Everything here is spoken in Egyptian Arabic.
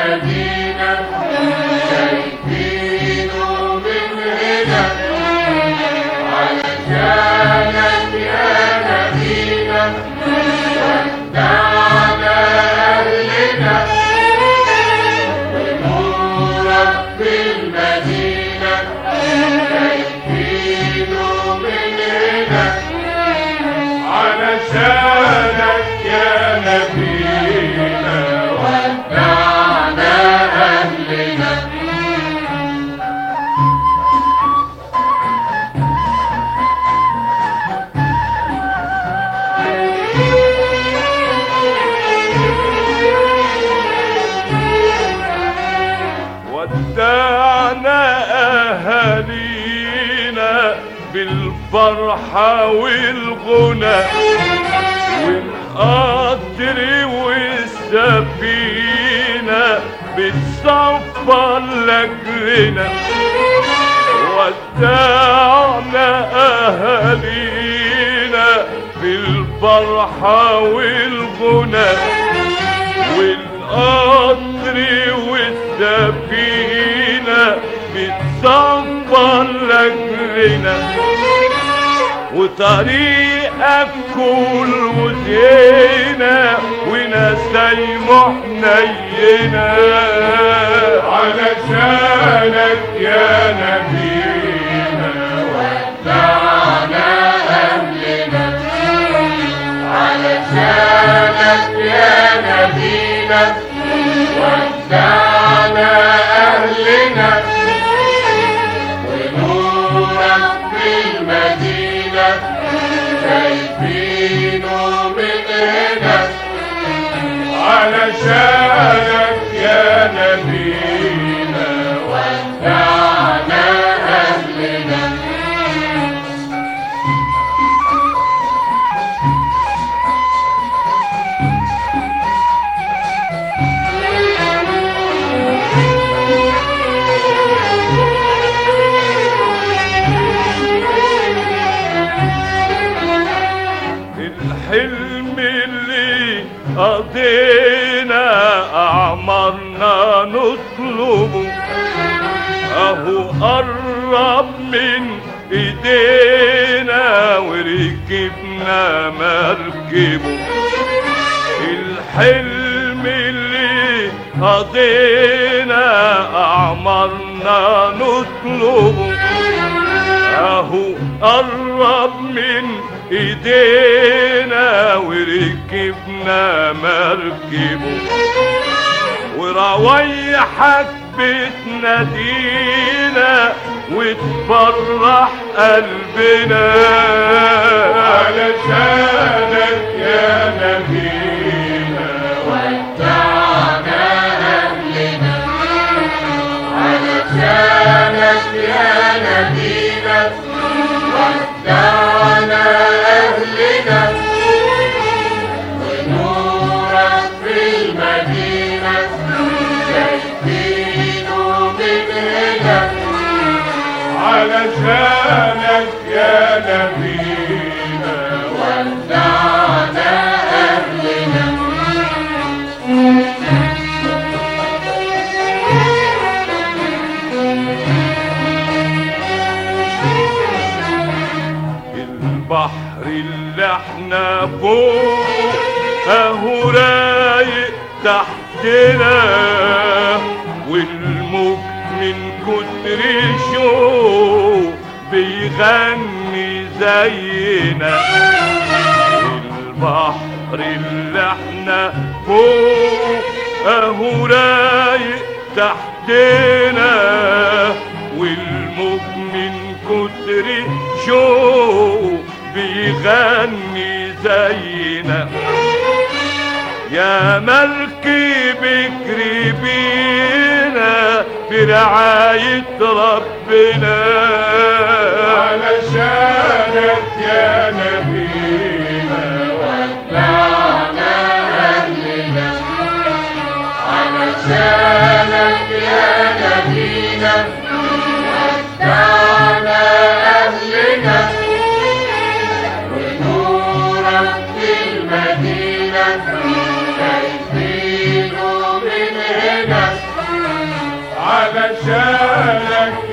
المدينة شايفينه من هنا علشانك يا نبينا ودعنا أهلنا ونورك في المدينة شايفينه من هنا علشانك يا نبينا ودعنا أهلنا ودعنا أهالينا بالفرحة والغنى والقدر والسفينة بتصفر لجرنا ودعنا أهالينا بالفرحة والغنى والقطر والسفينة بتصفر لجرنا وطريقك كل وزينة ونسايمه حنينة علشانك يا نبينا ودعنا أهلنا علشانك يا نبينا ودعنا أهلنا ونورك في المدينة شايفينه من هنا علشانك يا نبينا ودعنا أهلنا الحلم اللي قضينا أعمارنا نطلبه أهو قرب من إيدينا وركبنا مركبه الحلم اللي قضينا أعمارنا نطلبه اهو قرب من ايدينا وركبنا مركبه وروايحك بتنادينا وتفرح قلبنا علشانك يا نبينا ودعنا أهلنا علشانك يا نبينا ودعنا أهلنا ونورك في المدينة شايفينه من هنا علشانك يا نبينا ودعنا أهلنا البحر اللي احنا فوق اهو رايق تحتنا والموج من كتر شوق بيغني زينا البحر اللي احنا فوق اهو رايق تحتنا والموج من كتر شوق بيغني زينا يا مركب اجري بينا برعاية ربنا علشانك يا نبينا ودعنا أهلنا علشانك يا نبينا ودعنا أهلنا ونورك في المدينة شايفينه من هنا علشانك